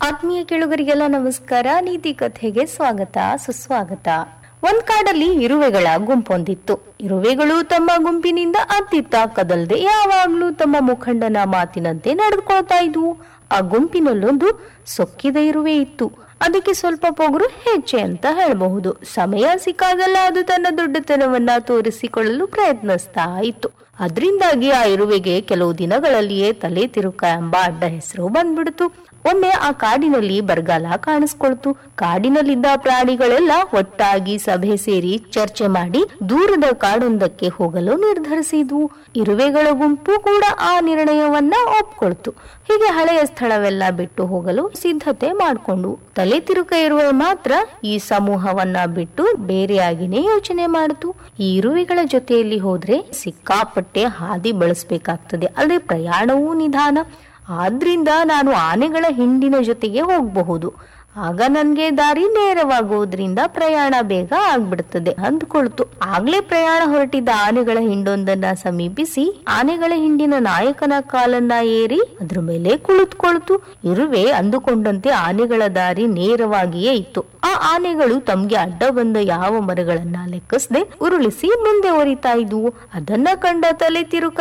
ಆತ್ಮೀಯ ಕೇಳುಗರಿಗೆಲ್ಲ ನಮಸ್ಕಾರ ನೀತಿ ಕಥೆಗೆ ಸ್ವಾಗತ ಸುಸ್ವಾಗತ ಒಂದ್ ಕಾಡಲ್ಲಿ ಇರುವೆಗಳ ಗುಂಪೊಂದಿತ್ತು ಇರುವೆಗಳು ತಮ್ಮ ಗುಂಪಿನಿಂದ ಅತ್ತಿತ್ತ ಕದಲ್ದೆ ಯಾವಾಗ್ಲೂ ತಮ್ಮ ಮುಖಂಡನ ಮಾತಿನಂತೆ ನಡೆದುಕೊಳ್ತಾ ಇದ್ವು ಆ ಗುಂಪಿನಲ್ಲೊಂದು ಸೊಕ್ಕಿದ ಇರುವೆ ಇತ್ತು ಅದಕ್ಕೆ ಸ್ವಲ್ಪ ಪೊಗರು ಹೆಚ್ಚೆ ಅಂತ ಹೇಳಬಹುದು ಸಮಯ ಸಿಕ್ಕಾಗಲ್ಲ ಅದು ತನ್ನ ದೊಡ್ಡತನವನ್ನ ತೋರಿಸಿಕೊಳ್ಳಲು ಪ್ರಯತ್ನಿಸ್ತಾ ಇತ್ತು ಅದರಿಂದಾಗಿ ಆ ಇರುವೆಗೆ ಕೆಲವು ದಿನಗಳಲ್ಲಿಯೇ ತಲೆ ತಿರುಕ ಎಂಬ ಅಡ್ಡ ಹೆಸರು ಬಂದ್ಬಿಡ್ತು ಒಮ್ಮೆ ಆ ಕಾಡಿನಲ್ಲಿ ಬರಗಾಲ ಕಾಣಿಸ್ಕೊಳ್ತು ಕಾಡಿನಲ್ಲಿದ್ದ ಪ್ರಾಣಿಗಳೆಲ್ಲ ಒಟ್ಟಾಗಿ ಸಭೆ ಸೇರಿ ಚರ್ಚೆ ಮಾಡಿ ದೂರದ ಕಾಡೊಂದಕ್ಕೆ ಹೋಗಲು ನಿರ್ಧರಿಸಿದ್ವು ಇರುವೆಗಳ ಗುಂಪು ಕೂಡ ಆ ನಿರ್ಣಯವನ್ನ ಒಪ್ಕೊಳ್ತು ಹೀಗೆ ಹಳೆಯ ಸ್ಥಳವೆಲ್ಲ ಬಿಟ್ಟು ಹೋಗಲು ಸಿದ್ಧತೆ ಮಾಡಿಕೊಂಡು ತಲೆ ತಿರುಕ ಇರುವೆ ಮಾತ್ರ ಈ ಸಮೂಹವನ್ನ ಬಿಟ್ಟು ಬೇರೆಯಾಗಿನೇ ಯೋಚನೆ ಮಾಡಿತು ಈ ಇರುವೆಗಳ ಜೊತೆಯಲ್ಲಿ ಹೋದ್ರೆ ಸಿಕ್ಕಾಪಟ್ಟೆ ಹಾದಿ ಬಳಸಬೇಕಾಗ್ತದೆ ಅಲ್ಲದೆ ಪ್ರಯಾಣವೂ ನಿಧಾನ ಆದ್ರಿಂದ ನಾನು ಆನೆಗಳ ಹಿಂಡಿನ ಜೊತೆಗೆ ಹೋಗಬಹುದು ಆಗ ನನ್ಗೆ ದಾರಿ ನೇರವಾಗುವುದರಿಂದ ಪ್ರಯಾಣ ಬೇಗ ಆಗ್ಬಿಡ್ತದೆ ಅಂದ್ಕೊಳ್ತು ಆಗ್ಲೇ ಪ್ರಯಾಣ ಹೊರಟಿದ್ದ ಆನೆಗಳ ಹಿಂಡೊಂದನ್ನ ಸಮೀಪಿಸಿ ಆನೆಗಳ ಹಿಂಡಿನ ನಾಯಕನ ಕಾಲನ್ನ ಏರಿ ಅದ್ರ ಮೇಲೆ ಕುಳಿತುಕೊಳ್ತು ಇರುವೆ ಅಂದುಕೊಂಡಂತೆ ಆನೆಗಳ ದಾರಿ ನೇರವಾಗಿಯೇ ಇತ್ತು ಆ ಆನೆಗಳು ತಮ್ಗೆ ಅಡ್ಡ ಬಂದ ಯಾವ ಮರಗಳನ್ನ ಲೆಕ್ಕಿಸದೆ ಉರುಳಿಸಿ ಮುಂದೆ ಒರಿತಾ ಇದ್ವು ಅದನ್ನ ಕಂಡ ತಲೆ ತಿರುಕ